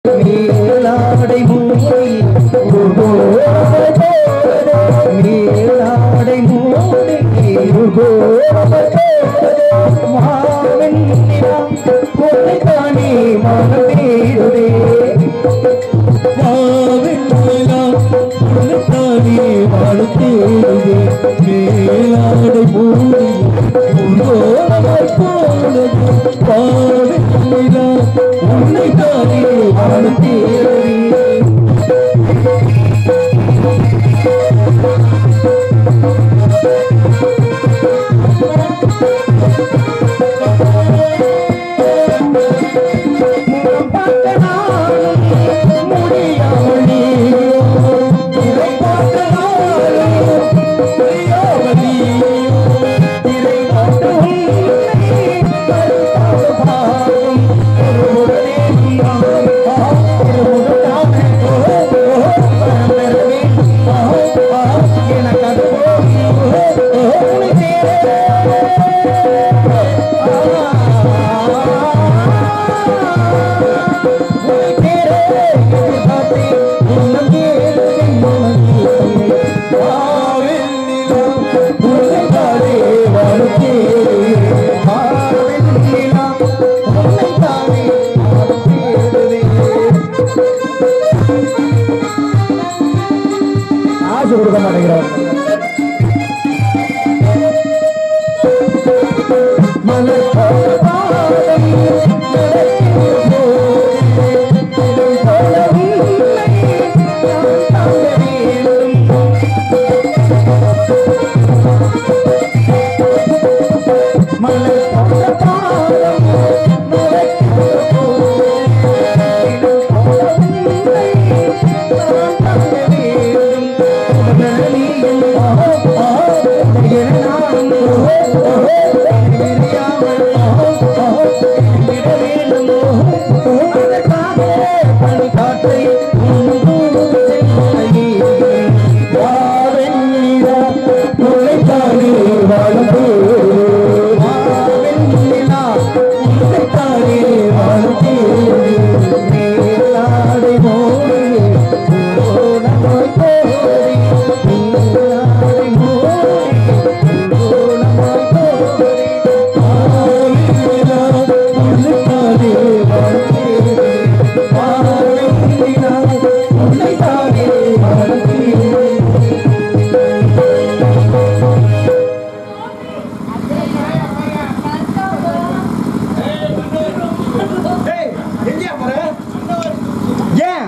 மேலாடை மூடி மேலாடை மூடி மாவெண்ணிலம் கொலைத்தானே மனம் தேடுதே மாவெண்ணிலம் கொலைத்தானே மனம் தேடுதே மேலாடை மூடி உன்னோடமாய் போனது மாவெண்ணிலம் உன்னைத்தானே மனம் தேடுதே முகம் பார்த்த நாளும் முடியாமல் நீயோ திரை பார்த்த நாளும் புரியாமல் நீயோ திரை பார்த்த உன்னை கருத்தாக பாரும் ஒரு முடனே நீயும் ஒரு முடனாக வரம் பெற வேண்டும் எனக்கு அது போதும் உன்னை ஆசை கொடுக்க மாட்டேங்கிறார் மலர் போல பாதம் நடக்கும் போது தினம் போல உன்னை நான் தாங்க வேண்டும் மலர் போல பாதம் நடக்கும் போது தினம் போல உன்னை நான் தாங்க வேண்டும் உடனடியில் ஆஹா ஆஹா என நான் ஓஹோ ஓஹோ தெரியாமல் ஆஹா ஆஹா விட வேண்டும் ஓஹோ அதற்காக பணி காற்றை உன்னோடு செல்லையே வாவெண்ணிலா உழைத்தானே வாழ்ந்தே வாவெண்ணிலா உழைத்தானே வாழ்ந்தே மேலாடை மோடியே ஓடமாய் போடி மேலாடை மோடியே ஓடமாய் போடி வாவெண்ணிலா உழைத்தானே வாழ்ந்தே வாவெண்ணிலா உழைத்தானே வாழ்ந்தே டேய், எங்கேயா போற? ஏன்?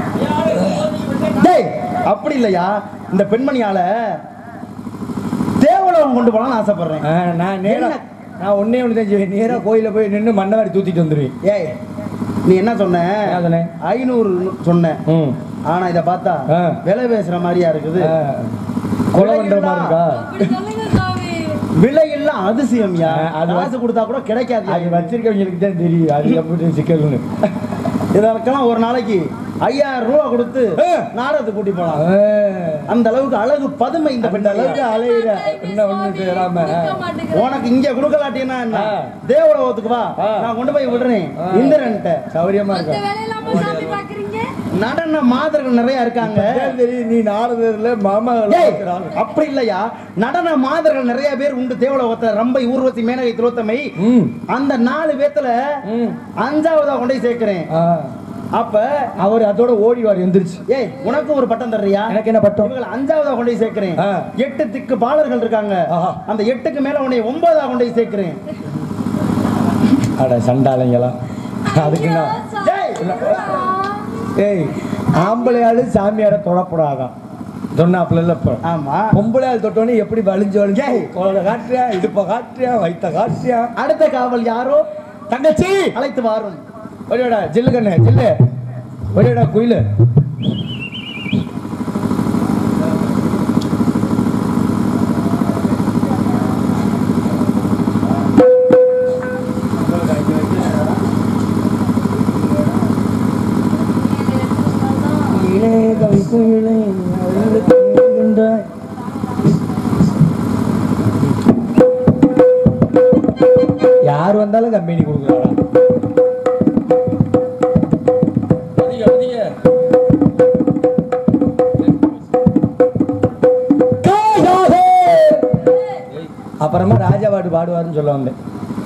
டேய், அப்படி இல்லையா இந்த பெண்மணியால தேவலோகம் கொண்டு போலாம்னு ஆசைப்படுறேன் ஆ, நான் நேரா என்ன? நான் ஒன்னே ஒன்று தான் செய்வேன் நேராக கோயிலில் போய் நின்று மண்ணவாரி தூத்திட்டு வந்துடுவேன் ஏய் நீ என்ன சொன்ன என்ன சொன்னேன்? ஐநூறு சொன்னேன் ம் ஆனா இத பார்த்தா ஆ. விலை பேசுற மாதிரியா இருக்குது ஆ, கொலை பண்ணுற மாதிரி இருக்கா அப்படி சொல்லுங்க சாமி விலை எல்லாம் அதிசயம்யா ஆ, அது அது காசு கொடுத்தா கூட கிடைக்காது அது வச்சிருக்கவங்களுக்கு தான் தெரியும் அது எப்படி சிக்கல்னு இதற்கெல்லாம் ஒரு நாளைக்கு ஐயாயிரம் ரூபா கொடுத்து ஆ. நாடகத்துக்கு கூட்டி போலாம் ஆ, அந்த அளவுக்கு அழகு பதுமை இந்த அந்த பெண் அளவுக்கு அலையிற என்ன ஒண்ணு செய்யறாம கொடுக்க மாட்டேங்கிறேன். உனக்கு இங்க கொடுக்கலாட்டினா என்ன ஆ. தேவலோகத்துக்கு வா ஆ. நான் கொண்டு போய் விடுறேன் ஆ. இந்திரன்ட்ட சௌரியமா மத்த இருக்கா வேலையில்லாம சாமி பாக்குறீங்க நடன மாதர்கள் நிறைய இருக்காங்க இப்பதான் தெரியும் நீ நாரதர்ல மாமா ஏய், அப்படி இல்லையா நடன மாதர்கள் நிறைய பேர் உண்டு தேவலோகத்தை ரம்பை ஊர்வசி மேனகை திலோத்தமை ம் அந்த நாலு பேத்துல ம் அஞ்சாவதா கொண்டு போய் சேர்க்கிறேன் ஆ, அப்ப அவர் அதோட ஓடிவார் எந்திரிச்சு ஏய் உனக்கு ஒரு பட்டம் தர்றியா எனக்கு என்ன பட்டம் இவங்களை அஞ்சாவதா கொண்டு போய் சேர்க்கிறேன் ஆ. எட்டு திக்கு பாலர்கள் இருக்காங்க ஆஹா. அந்த எட்டுக்கு மேல உன்னை ஒன்பதா கொண்டு போய் சேர்க்கிறேன் அட சண்டாளைங்களா அதுக்கு ஐயோ, நான் சாமி. டேய். ஏய் ஆம்பளையாளு சாமியார தொடக்கூடாதான் சொன்னாப்புல இல்ல இப்ப ஆமா பொம்பளையாள் தொட்டோன்னே எப்படி வலிஞ்சு வலிஞ்சு ஏய். குழந்தை காட்டுறியா இடுப்ப காட்டுறியா வயித்த காட்டுறியா அடுத்த காவல் யாரோ தங்கச்சி அழைத்து வாரும் ஒரேடா ஜில்லு கண்ணு ஜில்லு ஒரேடா குயிலு குயிலே கவி குயிலே அழுது தூங்குகின்றாய். யார் வந்தாலும் கம்பெனி கொடுக்குறாடா காயாதே. அப்புறமா ராஜா பாட்டு பாடுவாருன்னு சொல்ல வந்தேன்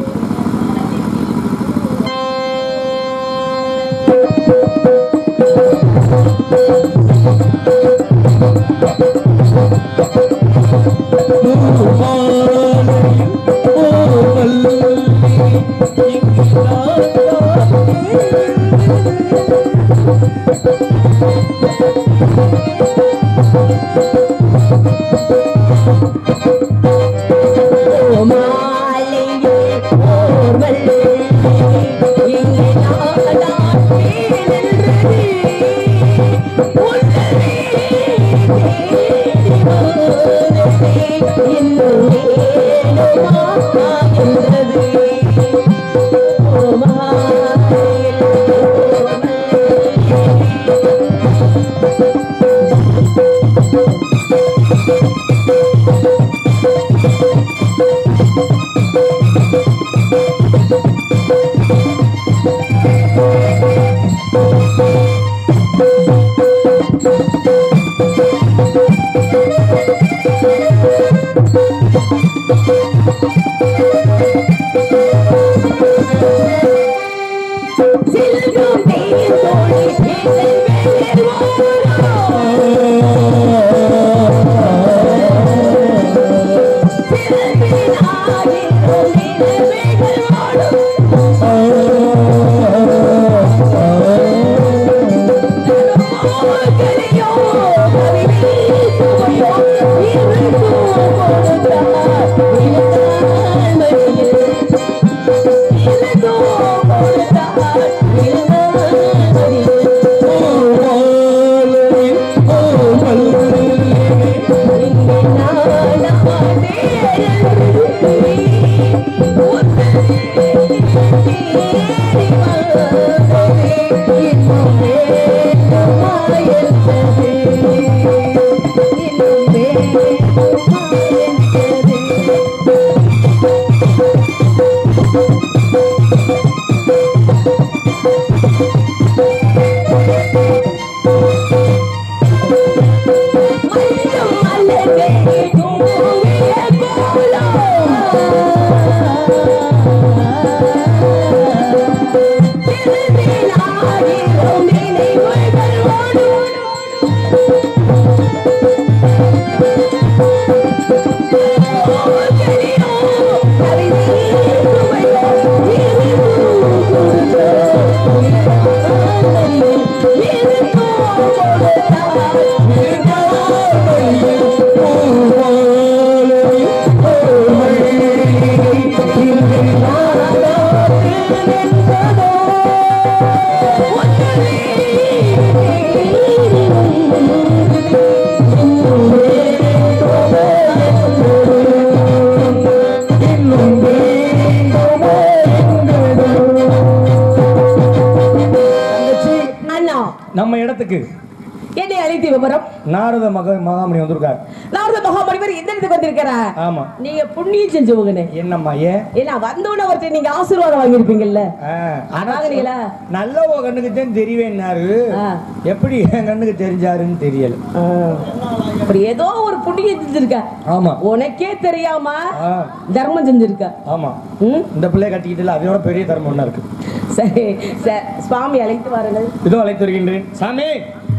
அண்ணா நம்ம இடத்துக்கு என்னை அழைத்த விவரம் நாரத மக மகாமணி வந்திருக்காரு நாரத மகாமணிவர் எந்த இடத்துக்கு வந்திருக்கிறார் ஆமா நீங்க புண்ணியம் செஞ்சவங்கன்னு என்னம்மா ஏன் ஏன்னா வந்தவன ஒருத்தர் நீங்க ஆசீர்வாதம் வாங்கியிருப்பீங்கல்ல ஆ, ஆனா வாங்குனீங்களா? நல்ல உன் கண்ணுக்கு தான் தெரியவேன்னாரு ஆ. எப்படி என் கண்ணுக்கு தெரிஞ்சாருன்னு தெரியல ஆ. அப்படி ஏதோ ஒரு புண்ணியம் செஞ்சிருக்க ஆமா உனக்கே தெரியாம ஆ, தர்மம் செஞ்சிருக்க ஆமா ம்? இந்த பிள்ளை கட்டிக்கிட்டு அதோட பெரிய தர்மம் ஒண்ணா இருக்கு சரி சரி, சுவாமி அழைத்து வாருங்கள் இதோ அழைத்து வருகின்றேன் சாமி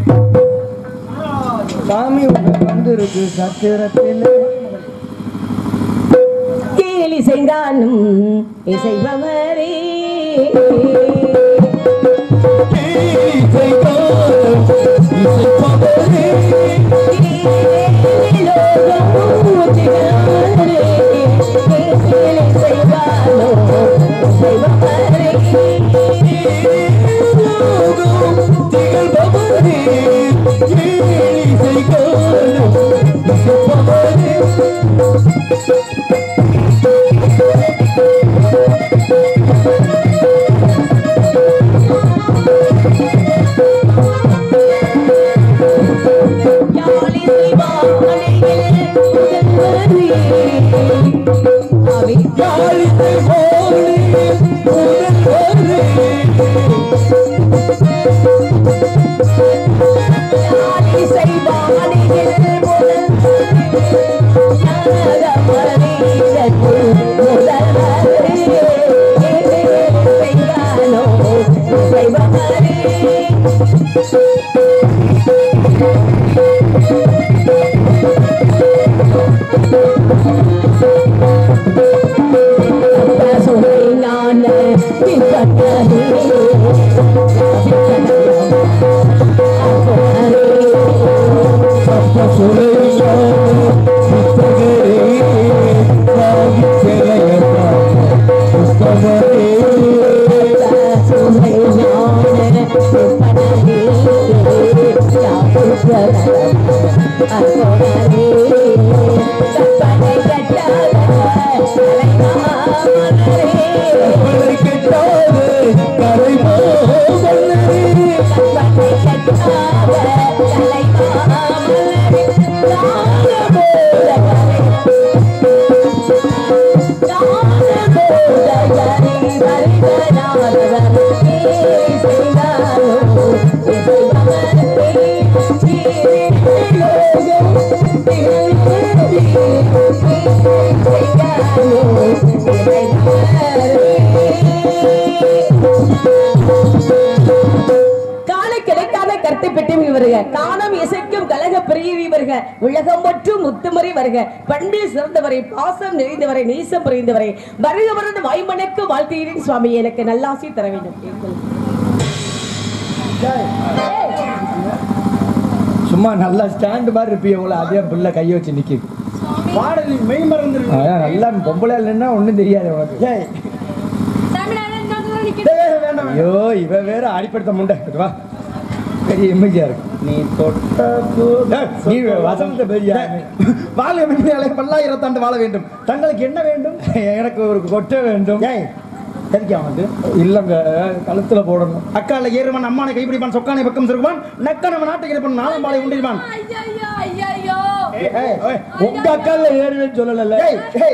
சாமி வந்து இருக்கு சத்திரத்தில் கேலி செய்தானும் இசைபவரே Thank சுவை ஞான பின்பற்றதே சுவை ஞான பின்பற்றதே அற்புதமே கற்பனை கட்டாத கலைமாமலரே காலை கிடைக்காத கருத்தை பெற்றும் இவருக காணம் இசைக்கும் கலக பிரியவி வருக உலகம் மற்றும் முத்துமறை வருக பண்பில் சிறந்தவரை பாசம் நிறைந்தவரை நேசம் புரிந்தவரை வருக வருது வாய்மனுக்கு வாழ்த்துகிறேன் சுவாமி எனக்கு நல்லாசி தர வேண்டும் சும்மா நல்லா ஸ்டாண்ட் மாதிரி இருப்பிய போல அதே புள்ள கையை வச்சு நிக்குது பாடலில் மெய் மறந்து அதான் நல்லா பொம்பளை இல்லைன்னா ஒண்ணும் தெரியாது உனக்கு ஏய் சாமி நான் என்ன சொல்றேன் நீ டேய், வேண்டாம் வேண்டாம். ஐயோ இவ வேற அடிப்படுத்த முண்டை இங்க வா பெரிய இமேஜா இருக்கு நீ தொட்ட ஏய், நீ வசந்த பெரிய வாழ வேண்டிய பல்லாயிரத்தாண்டு வாழ வேண்டும் தங்களுக்கு என்ன வேண்டும் எனக்கு ஒரு கொட்டை வேண்டும் ஏய் எதுக்கு அவனுக்கு இல்லங்க கழுத்துல போடணும் அக்கால ஏறுவன் அம்மானை கைப்பிடிப்பான் சொக்கானை பக்கம் சிறுவான் நக்கனவன் நாட்டை இருப்பான் நாளம்பாலை உண்டிருப்பான் ஐயோ ஐயோ ஏய், ஏய், உங்க அக்கால ஏறுவேன்னு சொல்லல ஏய், ஏய்,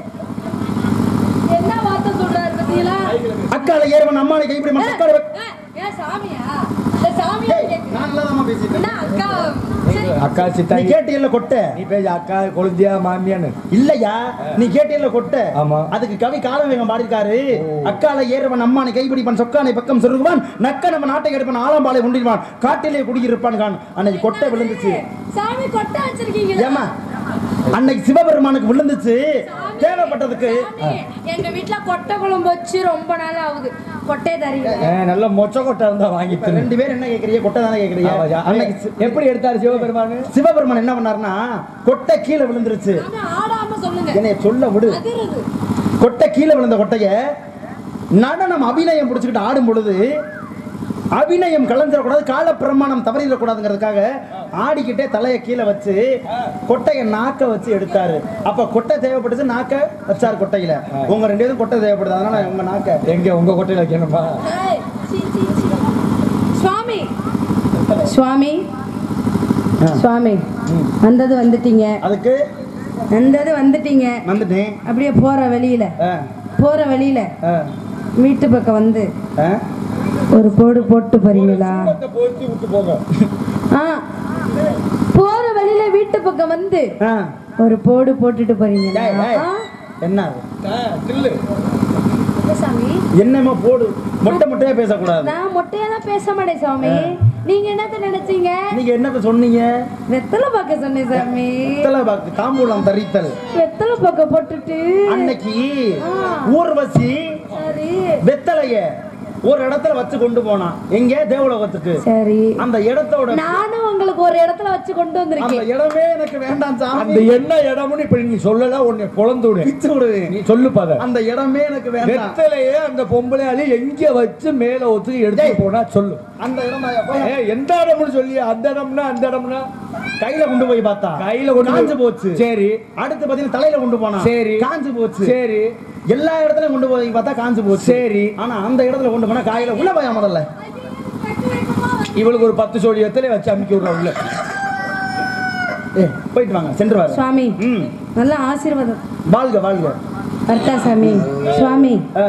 என்ன வார்த்தை சொல்றாரு பத்தியலா அக்கால ஏறுவன் அம்மானை கைப்பிடிப்பான் சொக்கானை பக்கம் ஏன் சாமியா இந்த சாமியா ஏய், கேக்குறேன். நான் நல்லதாம்மா பேசிட்டேன் என்ன அக்கா சரி அக்கா நீ சித்தாய் கேட்டியல்ல கொட்டை நீ பேச அக்கா கொழுந்தியா மாமியான்னு இல்லையா நீ கேட்டியல்ல கொட்டை ஆமா. அதுக்கு கவி காலவேகம் பாடிருக்காரு அக்கால ஏறுவன் அம்மானை கைப்பிடிப்பான் சொக்கானை பக்கம் சொருகுவான் நக்க நம்ம நாட்டை எடுப்பான் ஆலம்பாலை உண்டிருவான் காட்டிலே குடியிருப்பான் கான் அன்னைக்கு கொட்டை விழுந்துச்சு சாமி கொட்டை வச்சிருக்கீங்களா ஏமா அன்னைக்கு சிவபெருமானுக்கு விழுந்துச்சு சாமி, தேவைப்பட்டதுக்கு சாமி, எங்க வீட்ல கொட்டை குழம்பு வச்சு ரொம்ப நாள் ஆகுது கொட்டை தரீங்க ஏ, நல்ல மொச்ச கொட்டை இருந்தா வாங்கி இப்ப ரெண்டு பேரும் என்ன கேக்குறீங்க கொட்டை தானே கேக்குறீங்க அன்னைக்கு அன்னைக்கு சி- எப்படி எடுத்தாரு சிவபெருமானு சிவபெருமான் என்ன பண்ணாருன்னா கொட்டை கீழே விழுந்துருச்சு ஆனா ஆடாம சொல்லுங்க என்னைய சொல்ல விடு அதிருது கொட்டை கீழே விழுந்த கொட்டைய நடனம் அபிநயம் பிடிச்சிக்கிட்டு ஆடும் பொழுது அபிநயம் கலந்துடக்கூடாது கால பிரமாணம் தவறிடக்கூடாதுங்கிறதுக்காக ஆடிக்கிட்டே தலையை கீழே வச்சு கொட்டையை நாக்க வச்சு எடுத்தாரு அப்ப கொட்டை தேவைப்பட்டுச்சு நாக்க வச்சாரு கொட்டையில உங்க ரெண்டு பேரும் கொட்டை தேவைப்படுது அதனால உங்க நாக்க எங்க உங்க கொட்டையில வைக்கணுமா ஏய், சீ, சீ, சீ. சுவாமி சுவாமி சுவாமி வந்தது வந்துட்டீங்க அதுக்கு வந்தது வந்துட்டீங்க வந்துட்டேன் அப்படியே போற வழியில ஆ, போற வழியில ஆ, வீட்டு பக்கம் வந்து ஆ. ஒரு போடு போட்டு போறீங்களா போச்சு விட்டு போங்க ஆ போற வழியில வீட்டு பக்கம் வந்து ஆ. ஒரு போடு போட்டுட்டு போறீங்களா டேய், டேய். ஆ? என்ன அது? தில்லு சாமி என்னமோ போடு மொட்டை மொட்டையா பேசக்கூடாது நான் மொட்டையெல்லாம் பேச மாட்டேன் சாமி நீங்க என்னத்த நினைச்சீங்க நீங்க என்னத்த சொன்னீங்க வெத்தலை பார்க்க சொன்னேன் சாமி வெத்தலை பாக்கு தாம்பூலம் தரித்தல் வெத்தலை பார்க்க போட்டுட்டு அன்னைக்கு ஆ. ஊர்வசி சரி வெத்தலைய ஒரு இடத்துல வச்சு கொண்டு போனான் எங்க தேவலோகத்துக்கு சரி அந்த இடத்தோட நானும் உங்களுக்கு ஒரு இடத்துல வச்சு கொண்டு அந்த வந்திருக்கேன் இடமே எனக்கு வேண்டாம் அந்த சாமி என்ன இடம்னு இப்ப நீ சொல்லல உன்னை பொழந்து விடு பிச்சு விடுவேன் நீ சொல்லு பாத அந்த இடமே எனக்கு வேண்டாம் வெத்தலையே அந்த பொம்பளையாளி எங்க வச்சு மேல ஒத்துக்கு எடுத்து டேய். போனா சொல்லு அந்த இடம் தான் எப்பா? ஏய், எந்த இடம்னு சொல்லி அந்த இடம்னா அந்த இடம்னா கையில கொண்டு போய் பார்த்தா கையில கொண்டு காஞ்சு போய்- போச்சு சரி அடுத்து பாத்தீங்கன்னா தலையில கொண்டு போனா சரி. காஞ்சு போச்சு சரி எல்லா இடத்துலயும் கொண்டு போய் பார்த்தா காஞ்சு போச்சு சரி. ஆனா அந்த இடத்துல கொண்டு போனா காயில உள்ள போயா முதல்ல இவளுக்கு ஒரு பத்து சோடி வெத்தலை வச்சு அமுக்கி விடுறோம் உள்ள ஏ போயிட்டு வாங்க சென்று வாரு சுவாமி ம் நல்ல ஆசீர்வாதம் வாழ்க வாழ்க கரெக்டா சாமி சுவாமி ஆ.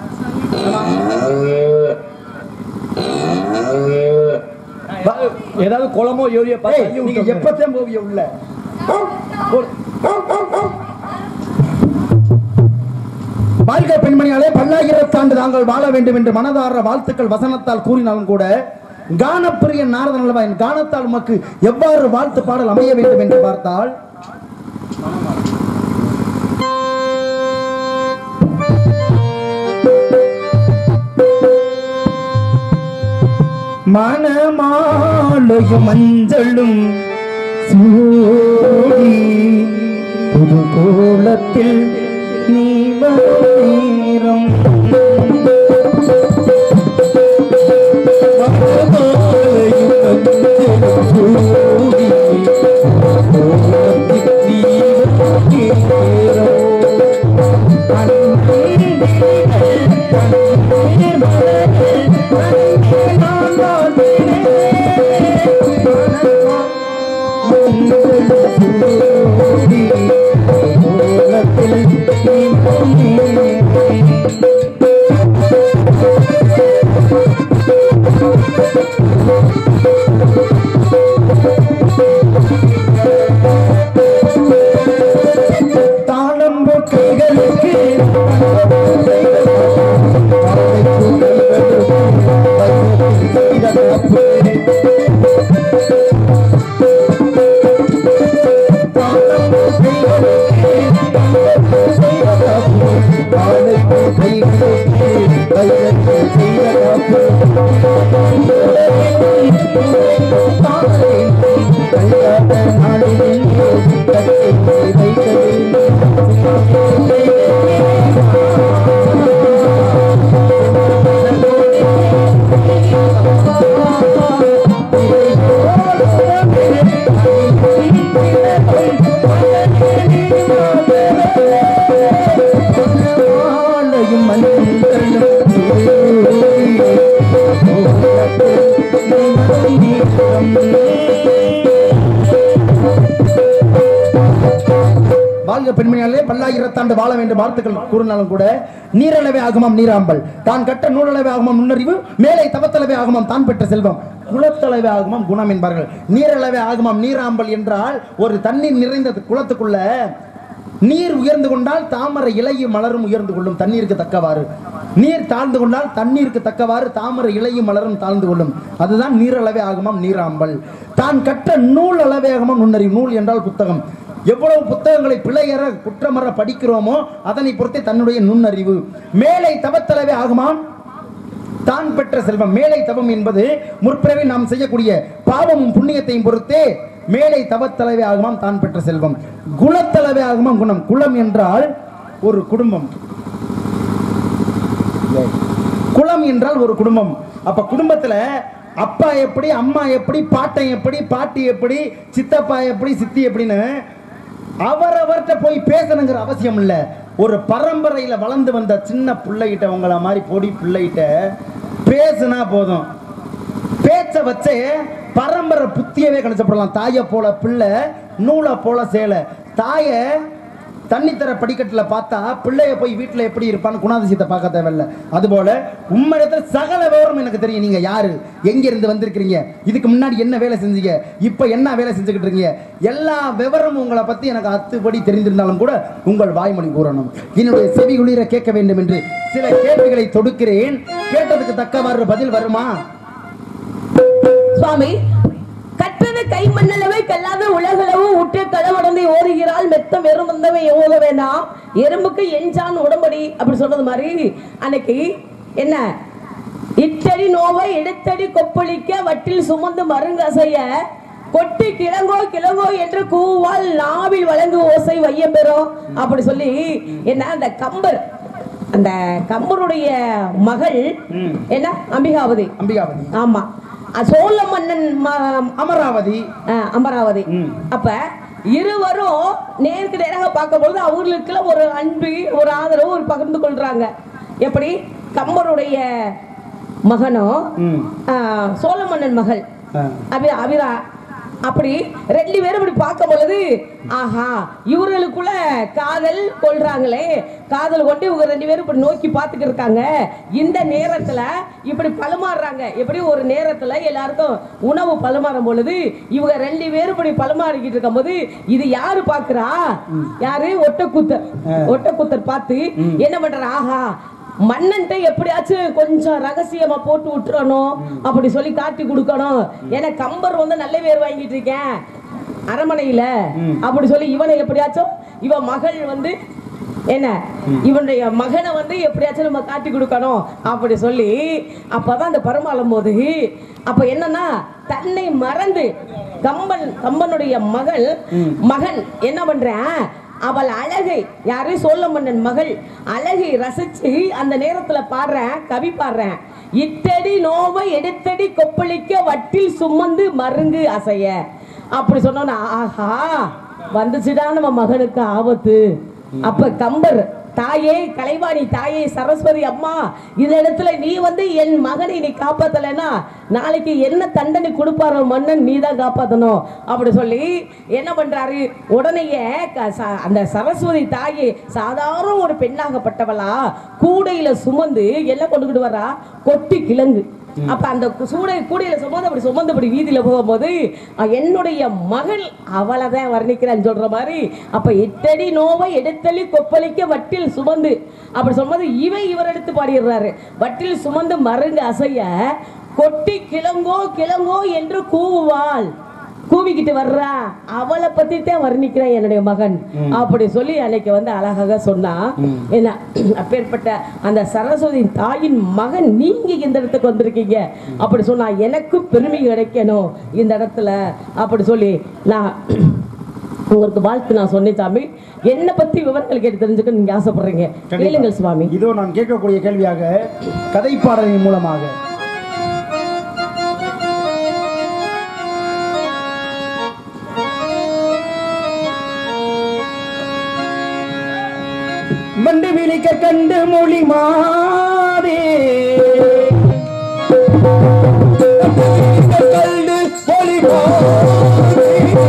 ஏதாவது- ஏதாவது குளமோ யோரிய ஏய், பார்த்து நீங்க நீங்க எப்பத்தான் போவிய உள்ள வாழ்க பெண்மணியாலே பல்லாயிரத்தாண்டு தாங்கள் வாழ வேண்டும் என்று மனதார வாழ்த்துக்கள் வசனத்தால் கூறினாலும் கூட கானப்பிரிய நாரதன் அல்லவா என் கானத்தால் உமக்கு எவ்வாறு வாழ்த்து பாடல் அமைய வேண்டும் என்று பார்த்தால் மணமாலையும் மஞ்சளும் சூடி புது கோலத்தில் நீ வரும் நேரம் மணமாலையும் மஞ்சளும் சூடி புது கோலத்தில் நீ வரும் நேரம் தாளம்பு கைகளுக்கு மாலையும் வாழ்க பெண்மணியாலே பல்லாயிரத்தாண்டு வாழ வேண்டும் வார்த்தைகள் கூறினாலும் கூட நீரளவே ஆகுமாம் நீராம்பல் தான் கட்ட நூலளவே ஆகுமாம் நுண்ணறிவு மேலே தவத்தளவே ஆகுமாம் தான் பெற்ற செல்வம் குளத்தளவே ஆகுமாம் குணம் என்பார்கள் நீரளவே ஆகுமாம் நீராம்பல் என்றால் ஒரு தண்ணீர் நிறைந்த குளத்துக்குள்ள நீர் உயர்ந்து கொண்டால் தாமரை இலையும் மலரும் உயர்ந்து கொள்ளும் தண்ணீருக்கு தக்கவாறு நீர் தாழ்ந்து கொண்டால் தண்ணீருக்கு தக்கவாறு தாமரை இலையும் மலரும் தாழ்ந்து கொள்ளும் அதுதான் நீரளவே ஆகுமாம் நீராம்பல் தான் கற்ற நூல் அளவே ஆகுமாம் நுண்ணறிவு நூல் என்றால் புத்தகம் எவ்வளவு புத்தகங்களை பிழையற குற்றமற படிக்கிறோமோ அதனை பொறுத்தே தன்னுடைய நுண்ணறிவு மேலை தவத்தளவே ஆகுமாம் தான் பெற்ற செல்வம் மேலை தவம் என்பது முற்பிறவை நாம் செய்யக்கூடிய பாவமும் புண்ணியத்தையும் பொறுத்தே மேலை தவத்தளவே ஆகுமாம் தான் பெற்ற செல்வம் குலத்தளவே ஆகுமாம் குணம் குலம் என்றால் ஒரு குடும்பம் குலம் என்றால் ஒரு குடும்பம் அப்ப குடும்பத்துல அப்பா எப்படி அம்மா எப்படி பாட்டன் எப்படி பாட்டி எப்படி சித்தப்பா எப்படி சித்தி எப்படின்னு அவரவர்கிட்ட போய் பேசணுங்கிற அவசியம் இல்ல ஒரு பரம்பரையில வளர்ந்து வந்த சின்ன பிள்ளைகிட்ட உங்கள மாதிரி பொடி பிள்ளைகிட்ட பேசுனா போதும் பேச்ச வச்சே பரம்பரை புத்தியவே கணிச்சப்படலாம் தாயை போல பிள்ளை நூலை போல சேலை தாயை தண்ணித்தர படிக்கட்டில் பார்த்தா பிள்ளைய போய் வீட்டில் எப்படி இருப்பான்னு குணாதிசயத்தை பார்க்க தேவையில்ல அதுபோல உண்மையிடத்தில் சகல விவரம் எனக்கு தெரியும் நீங்க யாரு எங்க இருந்து வந்திருக்கிறீங்க இதுக்கு முன்னாடி என்ன வேலை செஞ்சீங்க இப்போ என்ன வேலை செஞ்சுக்கிட்டு இருக்கீங்க எல்லா விவரமும் உங்களை பத்தி எனக்கு அத்துப்படி தெரிந்திருந்தாலும் கூட உங்கள் வாய்மொழி கூறணும் என்னுடைய செவி குளிர கேட்க வேண்டும் என்று சில கேள்விகளை தொடுக்கிறேன் கேட்டதுக்கு தக்கவாறு பதில் வருமா சுவாமி கற்றது கை மண்ணளவே கல்லாத உலகளவு உற்று களவடந்தை ஓடுகிறாள் மெத்தம் வெறும் வந்தவை ஓத வேண்டாம் எறும்புக்கு எஞ்சான் உடம்படி அப்படி சொன்னது மாதிரி அன்னைக்கு என்ன இட்டடி நோவை எடுத்தடி கொப்பளிக்க வட்டில் சுமந்து மருங்கசைய கொட்டி கிழங்கோ கிழங்கோ என்று கூவால் நாவில் வழங்கு ஓசை வையம் பெறும் அப்படி சொல்லி என்ன அந்த கம்பர் அந்த கம்பருடைய மகள் என்ன அம்பிகாவதி அம்பிகாவதி ஆமா அ, சோழ மன்னன் ம- அமராவதி அ, அமராவதி ம். அப்ப இருவரும் நேருக்கு நேராக பார்க்கும்பொழுது அவர்களுக்குள்ள ஒரு அன்பு ஒரு ஆதரவு ஒரு பகிர்ந்து கொள்றாங்க எப்படி கம்பருடைய மகனும் ம். ஆ, சோழ மன்னன் மகள் ஆ. அபி அபிரா அப்படி ரெண்டு பேரும் இப்படி பார்க்கும் பொழுது ஆஹா இவர்களுக்குள்ள காதல் கொள்றாங்களே காதல் கொண்டு இவங்க ரெண்டு பேரும் இப்படி நோக்கி பார்த்துட்டு இருக்காங்க இந்த நேரத்துல இப்படி பழுமாறுறாங்க எப்படி ஒரு நேரத்துல எல்லாருக்கும் உணவு பழுமாறும் பொழுது இவங்க ரெண்டு பேரும் இப்படி பழுமாறிக்கிட்டு இருக்கும்போது இது யாரு பாக்குறா யாரு ஒட்டக்கூத்தர் ஒட்டக்கூத்தர் பார்த்து என்ன பண்றாரு ஆஹா மன்னன்ட்ட எப்படியாச்சும் கொஞ்சம் ரகசியமா போட்டு விட்டுறணும் அப்படி சொல்லி காட்டி கொடுக்கணும் ஏன்னா கம்பர் வந்து நல்ல பேர் வாங்கிட்டு இருக்கேன் அரமனையில அப்படி சொல்லி இவனை எப்படியாச்சும் இவன் மகள் வந்து என்ன இவனுடைய மகனை வந்து எப்படியாச்சும் நம்ம காட்டி கொடுக்கணும் அப்படி சொல்லி அப்பதான் அந்த பருமாளும் போது அப்ப என்னன்னா தன்னை மறந்து கம்பன் கம்பனுடைய மகள் மகன் என்ன பண்றேன் அவள் அழகை யாரு சோழ மன்னன் மகள் அழகை ரசிச்சு அந்த நேரத்துல பாடுறேன் கவி பாடுறேன் இட்டடி நோவை எடுத்தடி கொப்பளிக்க வட்டில் சுமந்து மருங்கு அசைய அப்படி சொன்னோன்னா ஆஹா வந்துச்சுடா நம்ம மகனுக்கு ஆபத்து அப்ப கம்பர் தாயே கலைவாணி தாயே சரஸ்வதி அம்மா இந்த இடத்துல நீ வந்து என் மகனை நீ காப்பாத்தலைன்னா நாளைக்கு என்ன தண்டனை கொடுப்பாரோ மன்னன் நீ தான் காப்பாத்தணும் அப்படி சொல்லி என்ன பண்றாரு உடனேயே க- ச- அந்த சரஸ்வதி தாயே சாதாரண ஒரு பெண்ணாகப்பட்டவளா கூடையில சுமந்து என்ன கொண்டுகிட்டு வரா கொட்டி கிழங்கு அப்ப அந்த சூடை கூடையில சுமந்து அப்படி சுமந்து அப்படி வீதியில போகும்போது அஹ், என்னுடைய மகள் அவளை தான் வர்ணிக்கிறான்னு சொல்ற மாதிரி அப்ப இத்தடி நோவை எடுத்தளி கொப்பளிக்க வட்டில் சுமந்து அப்படி சொல்லும்போது இவன் இவர் எடுத்து பாடிடுறாரு வட்டில் சுமந்து மருங்கு அசைய கொட்டி கிளங்கோ கிளங்கோ என்று கூவுவாள் கூவிக்கிட்டு வர்றா அவளை பத்தி தான் வர்ணிக்கிறேன் என்னுடைய மகன் அப்படி சொல்லி அன்னைக்கு வந்து அழகாக சொன்னா என்ன அப்பேற்பட்ட அந்த சரஸ்வதி தாயின் மகன் நீங்க இந்த இடத்துக்கு வந்திருக்கீங்க அப்படி சொன்னா எனக்கும் பெருமை கிடைக்கணும் இந்த இடத்துல அப்படி சொல்லி நான் உங்களுக்கு வாழ்த்து நான் சொன்னேன் சாமி என்னை பத்தி விவரங்கள் கேட்டு தெரிஞ்சுக்க நீங்க ஆசைப்படுறீங்க கேளுங்கள் சுவாமி இதோ நான் கேட்கக்கூடிய கேள்வியாக கதைப்பாடலின் மூலமாக மண்டு விழிக்க கண்டு மொழி மாதே கண்டு மொழி மாதே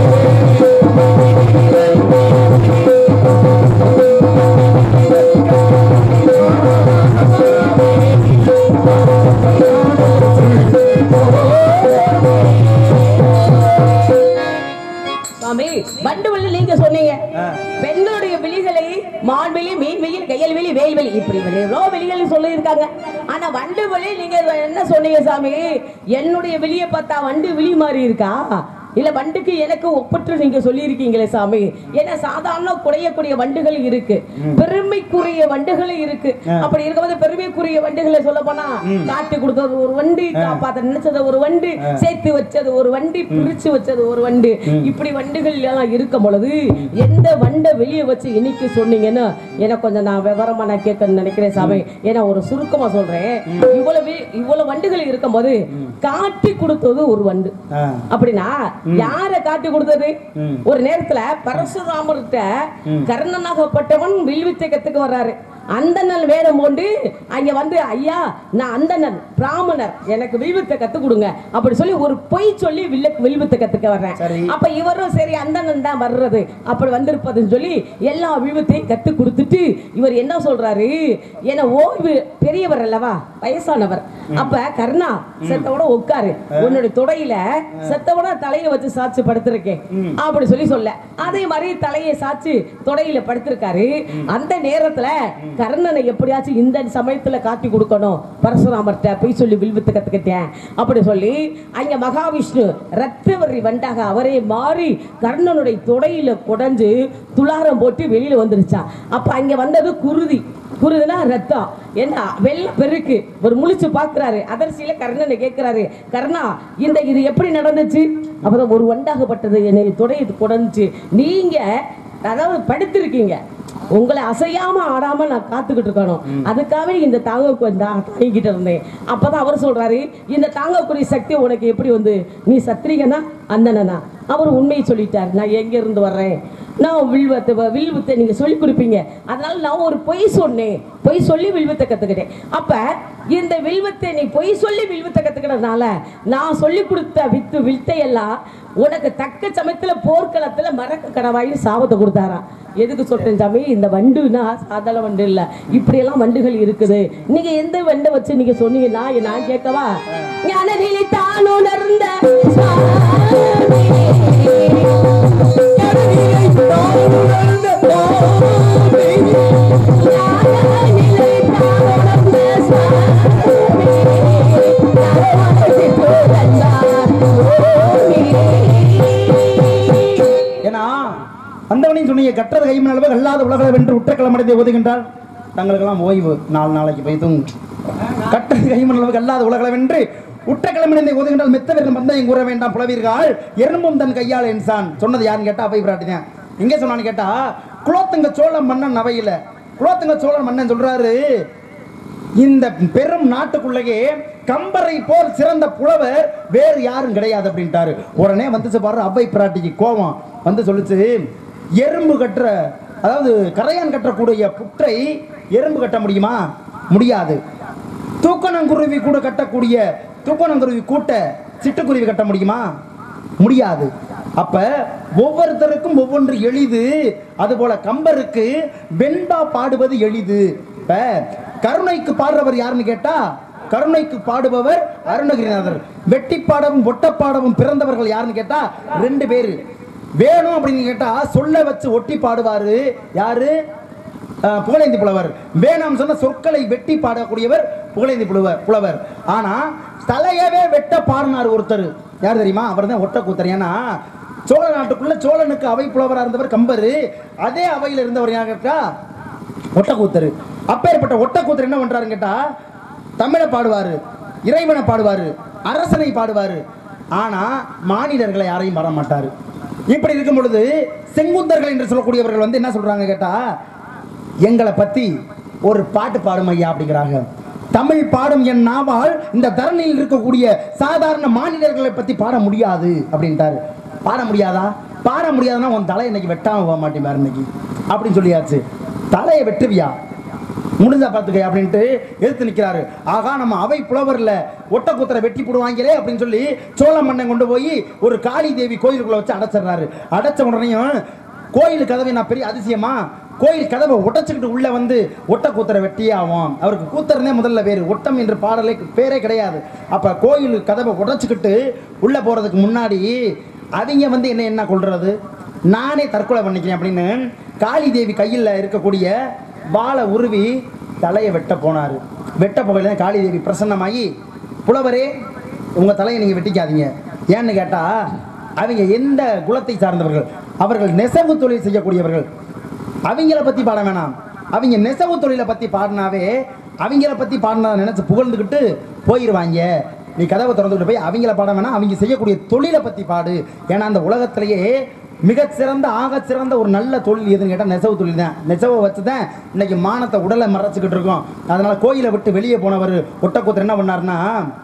சுவாமி வண்டு விழி நீங்க சொன்னீங்க பெண்களுடைய விழிகளை மான்வெளி மீன்வெளி கையல்வெளி வேல்வெளி இப்படி எவ்வளோ வெளிகள் சொல்லியிருக்காங்க ஆனா வண்டு விழி நீங்க என்ன சொன்னீங்க சாமி என்னுடைய விழியை பார்த்தா வண்டு விழி மாதிரி இருக்கா இல்ல வண்டுக்கு எனக்கு ஒப்பற்று நீங்க சொல்லியிருக்கீங்களே சாமி ஏன்னா சாதாரண குறையக்கூடிய வண்டுகள் இருக்கு பெருமைக்குரிய வண்டுகள் இருக்கு அப்படி இருக்கும்போது பெருமைக்குரிய வண்டுகளை சொல்ல போனா காட்டு கொடுத்தது ஒரு வண்டு காப்பாத்த நினைச்சது ஒரு வண்டு சேர்த்து வச்சது ஒரு வண்டி பிரிச்சு வச்சது ஒரு வண்டு இப்படி வண்டுகள் எல்லாம் இருக்கும் பொழுது எந்த வண்டை வெளியே வச்சு இன்னைக்கு சொன்னீங்கன்னா எனக்கு கொஞ்சம் நான் விவரமா நான் கேட்கணும்னு நினைக்கிறேன் சாமி ஏன்னா ஒரு சுருக்கமா சொல்றேன் இவ்வளவு இவ்வளவு வண்டுகள் இருக்கும்போது காட்டி கொடுத்தது ஒரு வண்டு ஆ. அப்படின்னா யார காட்டி கொடுத்தது ஒரு நேரத்துல பரசுராமர்கிட்ட கர்ணனாகப்பட்டவன் வில்வித்தை கத்துக்க வர்றாரு அந்தணன் வேடம் கொண்டு அங்க வந்து ஐயா நான் அந்தணன் பிராமணர் எனக்கு வில்வித்தை கத்து கொடுங்க அப்படி சொல்லி ஒரு பொய் சொல்லி வில்ல வில்வித்தை கத்துக்க வர்றேன் சரி. அப்ப இவரும் சரி அந்தணன் தான் வர்றது அப்படி வந்திருப்பதுன்னு சொல்லி எல்லா வில்வித்தையும் கத்து கொடுத்துட்டு இவர் என்ன சொல்றாரு ஏன்னா ஓய்வு பெரியவர் அல்லவா வயசானவர் அப்ப கர்ணா செத்தவோட உட்காரு உன்னுடைய தொடையில செத்தவோட தலையை வச்சு சாச்சு படுத்திருக்கேன் அப்படி சொல்லி சொல்ல அதே மாதிரி தலையை சாச்சு தொடையில படுத்திருக்காரு அந்த நேரத்துல கர்ணனை எப்படியாச்சும் இந்த சமயத்துல காட்டி கொடுக்கணும் பரசுராமர்கிட்ட போய் சொல்லி வில்வித்து கத்துக்கிட்டேன் அப்படி சொல்லி அங்க மகாவிஷ்ணு ரத்தவரி வண்டாக அவரே மாறி கர்ணனுடைய தொடையில குடைஞ்சு துளாரம் போட்டு வெளியில வந்துருச்சான் அப்ப அங்க வந்தது குருதி குருதுனா ரத்தம் என்ன வெள்ளம் பெருக்கு ஒரு முழிச்சு பாக்குறாரு அதர்சியில கர்ணனை கேட்கிறாரு கர்ணா இந்த இது எப்படி நடந்துச்சு அப்பதான் ஒரு வண்டாகப்பட்டது என்னை தொடையை குடைஞ்சு நீங்க அதாவது படுத்திருக்கீங்க உங்களை அசையாம ஆடாம நான் காத்துக்கிட்டு இருக்கணும் அதுக்காகவே இந்த தாங்க தாங்கிட்டு இருந்தேன் அப்பதான் அவர் சொல்றாரு இந்த தாங்கக்கூடிய சக்தி உனக்கு எப்படி வந்து நீ சத்திரிகனா அந்தனா அவர் உண்மையை சொல்லிட்டார் நான் எங்க இருந்து வர்றேன் நான் வில்வத்தை வில்வத்தை நீங்க சொல்லி கொடுப்பீங்க அதனால நான் ஒரு பொய் சொன்னேன் பொய் சொல்லி வில்வத்தை கத்துக்கிட்டேன் அப்ப இந்த வில்வத்தை நீ பொய் சொல்லி வில்வத்தை கத்துக்கிட்டதுனால நான் சொல்லி கொடுத்த வித்து வித்தை எல்லாம் உனக்கு தக்க சமயத்துல போர்க்களத்துல மறக்க கடவாயின்னு சாபத்தை கொடுத்தாராம் எதுக்கு சொல்றேன் சாமி இந்த வண்டுனா சாதாரண வண்டு இல்ல இப்படி எல்லாம் வண்டுகள் இருக்குது நீங்க எந்த வண்டை வச்சு நீங்க சொன்னீங்கன்னா நான் கேட்கவா ஞானநிலை தான் உணர்ந்த சுவாமி. ஞானநிலை தான் உணர்ந்த ஏன்னா அந்தவனையும் சொன்னீங்க கற்றது கைமன் அளவு கல்லாத உலகளை வென்று உற்ற கிளமடைந்து ஓதுகின்றால் தங்களுக்கெல்லாம் ஓய்வு நாலு நாளைக்கு போய் தூங்கு கற்றது கைமன் அளவு கல்லாத உலகளை வென்று உற்ற கிளமடைந்து ஓதுகின்றால் மெத்த வெறும் பந்தயம் கூற வேண்டாம் புலவீர்கள் எறும்பும் தன் கையால் என்சான் சொன்னது யாருன்னு கேட்டா அவை பிராட்டிதான் எங்கே சொன்னான்னு கேட்டா குலோத்துங்க சோழ மன்னன் அவையில குலோத்துங்க சோழ மன்னன் சொல்றாரு இந்த பெரும் நாட்டுக்குள்ளேயே கம்பரை போல் சிறந்த புலவர் வேறு யாரும் கிடையாது அப்படின்ட்டாரு உடனே வந்துச்சு பாரு அவ்வை பிராட்டிக்கு கோபம் வந்து சொல்லுச்சு எறும்பு கட்டுற அதாவது கரையான் கட்டக்கூடிய புற்றை எறும்பு கட்ட முடியுமா முடியாது தூக்கணங்குருவி கூட கட்டக்கூடிய தூக்கணங்குருவி கூட்ட சிட்டுக்குருவி கட்ட முடியுமா முடியாது அப்ப ஒவ்வொருத்தருக்கும் ஒவ்வொன்று எளிது அதுபோல கம்பருக்கு வெண்பா பாடுவது எளிது இப்ப கருணைக்கு பாடுறவர் யாருன்னு கேட்டா கருணைக்கு பாடுபவர் அருணகிரிநாதர் வெட்டி பாடவும் ஒட்ட பாடவும் பிறந்தவர்கள் யாருன்னு கேட்டா ரெண்டு பேரு வேணும் அப்படின்னு கேட்டா சொல்ல வச்சு ஒட்டி பாடுவாரு யாரு அஹ், புகழேந்தி புலவர் வேணாம் சொன்ன சொற்களை வெட்டி பாடக்கூடியவர் புகழேந்தி புலவர் புலவர் ஆனா தலையவே வெட்ட பாடினார் ஒருத்தர் யார் தெரியுமா அவர் தான் ஒட்ட கூத்தர் ஏன்னா சோழ நாட்டுக்குள்ள சோழனுக்கு அவை புலவரா இருந்தவர் கம்பரு அதே அவையில் இருந்தவர் யார் கேட்டா ஒட்டக்கூத்தர் அப்பேற்பட்ட ஒட்டக்கூத்தர் என்ன பண்றாருன்னு கேட்டா தமிழை பாடுவாரு இறைவனை பாடுவாரு அரசனை பாடுவாரு ஆனா மாநிலர்களை யாரையும் பாட மாட்டாரு இப்படி இருக்கும் பொழுது செங்குந்தர்கள் என்று சொல்லக்கூடியவர்கள் வந்து என்ன சொல்றாங்க கேட்டா எங்களை பத்தி ஒரு பாட்டு பாடும் ஐயா அப்படிங்கிறாங்க தமிழ் பாடும் என் நாவால் இந்த தரணியில் இருக்கக்கூடிய சாதாரண மாநிலர்களை பத்தி பாட முடியாது அப்படின்ட்டாரு பாட முடியாதா பாட முடியாதுன்னா உன் தலை இன்னைக்கு வெட்டாம போக மாட்டேன் பாரு இன்னைக்கு அப்படின்னு சொல்லியாச்சு தலையை வெட்டுவியா முடிஞ்சா பார்த்துக்க அப்படின்ட்டு எதிர்த்து நிற்கிறாரு ஆகா நம்ம அவை புலவர்ல ஒட்டக்குத்தரை வெட்டி போடுவாங்களே அப்படின்னு சொல்லி சோழ மன்னன் கொண்டு போய் ஒரு காளி தேவி கோயிலுக்குள்ள வச்சு அடைச்சிடுறாரு அடைச்ச உடனேயும் கோயில் கதவை நான் பெரிய அதிசயமா கோயில் கதவை உடைச்சுக்கிட்டு உள்ள வந்து ஒட்ட கூத்தரை வெட்டியே ஆகும் அவருக்கு கூத்தரனே முதல்ல பேர் ஒட்டம் என்று பாடலே பேரே கிடையாது அப்ப கோயில் கதவை உடைச்சுக்கிட்டு உள்ள போறதுக்கு முன்னாடி அவங்க வந்து என்ன என்ன கொள்றது நானே தற்கொலை பண்ணிக்கிறேன் அப்படின்னு காளி தேவி கையில் இருக்கக்கூடிய வாளை உருவி தலையை வெட்ட போனாரு வெட்ட போகையில தான் காளி தேவி பிரசன்னமாகி புலவரே உங்க தலையை நீங்க வெட்டிக்காதீங்க ஏன்னு கேட்டா அவங்க எந்த குலத்தை சார்ந்தவர்கள் அவர்கள் நெசவு தொழில் செய்யக்கூடியவர்கள் அவங்கள பத்தி பாட வேணாம் அவங்க நெசவு தொழிலை பத்தி பாடினாவே அவங்கள பத்தி பாடினா நினைச்சு புகழ்ந்துக்கிட்டு போயிடுவாங்க நீ கதவை திறந்துக்கிட்டு போய் அவங்கள பாட வேணாம் அவங்க செய்யக்கூடிய தொழிலை பத்தி பாடு ஏன்னா அந்த உலகத்திலேயே மிகச்சிறந்த ஆகச் சிறந்த ஒரு நல்ல தொழில் எதுன்னு கேட்டால் நெசவு தொழில் தான் நெசவை வச்சு தான் இன்னைக்கு மானத்தை உடலை மறைச்சிக்கிட்டு இருக்கோம் அதனால கோயிலை விட்டு வெளியே போனவர் ஒட்டக்கூத்தர் என்ன பண்ணாருன்னா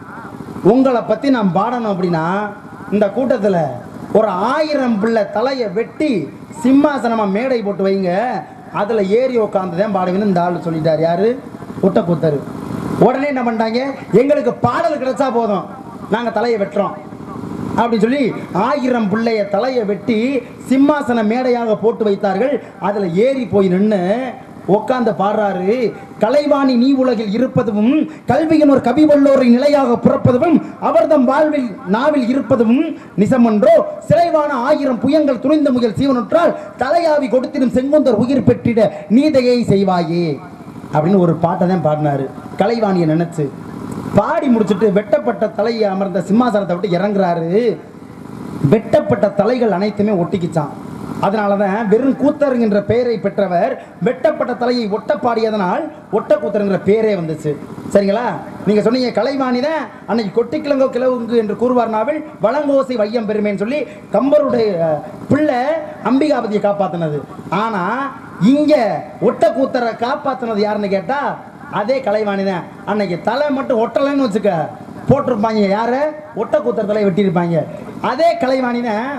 உங்களை பத்தி நான் பாடணும் அப்படின்னா இந்த கூட்டத்துல ஒரு ஆயிரம் பிள்ளை தலையை வெட்டி சிம்மாசனமா மேடை போட்டு வைங்க அதுல ஏறி உட்காந்து தான் பாடுவேன்னு இந்த ஆள் சொல்லிட்டார் யாரு ஒட்டக்கூத்தர் உடனே என்ன பண்ணிட்டாங்க எங்களுக்கு பாடல் கிடைச்சா போதும் நாங்க தலையை வெட்டுறோம் அப்படின்னு சொல்லி ஆயிரம் பிள்ளைய தலையை வெட்டி சிம்மாசன மேடையாக போட்டு வைத்தார்கள் அதுல ஏறி போய் நின்று உட்கார்ந்து பாடுறாரு கலைவாணி நீ உலகில் இருப்பதும் கல்வியின் ஒரு கவி வல்லோரை நிலையாக பிறப்பதும் அவர்தம் வாழ்வில் நாவில் இருப்பதும் நிசமன்றோ சிலைவான ஆயிரம் புயங்கள் துணிந்த முயல் சீவனுற்றால் தலையாவி கொடுத்திடும் செங்குந்தர் உயிர் பெற்றிட நீதையை செய்வாயே அப்படின்னு ஒரு பாட்டை தான் பாடினாரு கலைவாணியை நினைச்சு பாடி முடிச்சுட்டு வெட்டப்பட்ட தலையை அமர்ந்த சிம்மாசனத்தை விட்டு இறங்குறாரு வெட்டப்பட்ட தலைகள் அனைத்துமே ஒட்டிக்கிச்சான் அதனால தான் வெறும் கூத்தருங்கிற பெயரை பெற்றவர் வெட்டப்பட்ட தலையை ஒட்ட பாடியதனால் ஒட்ட கூத்தருங்கிற பேரே வந்துச்சு சரிங்களா நீங்க சொன்னீங்க கலைவாணி தான் அன்னைக்கு கொட்டிக்கிழங்கோ கிழவுங்கு என்று கூறுவார் நாவில் வளங்கோசை வையம் பெருமைன்னு சொல்லி கம்பருடைய அஹ், பிள்ளை அம்பிகாபதியை காப்பாத்தினது ஆனா இங்க ஒட்ட கூத்தரை காப்பாத்தினது யாருன்னு கேட்டா அதே கலைவாணி தான் அன்னைக்கு தலை மட்டும் ஒட்டலைன்னு வச்சுக்க போட்டிருப்பாங்க யாரு ஒட்ட கூத்தர் தலையை வெட்டியிருப்பாங்க அதே கலைவாணி தான்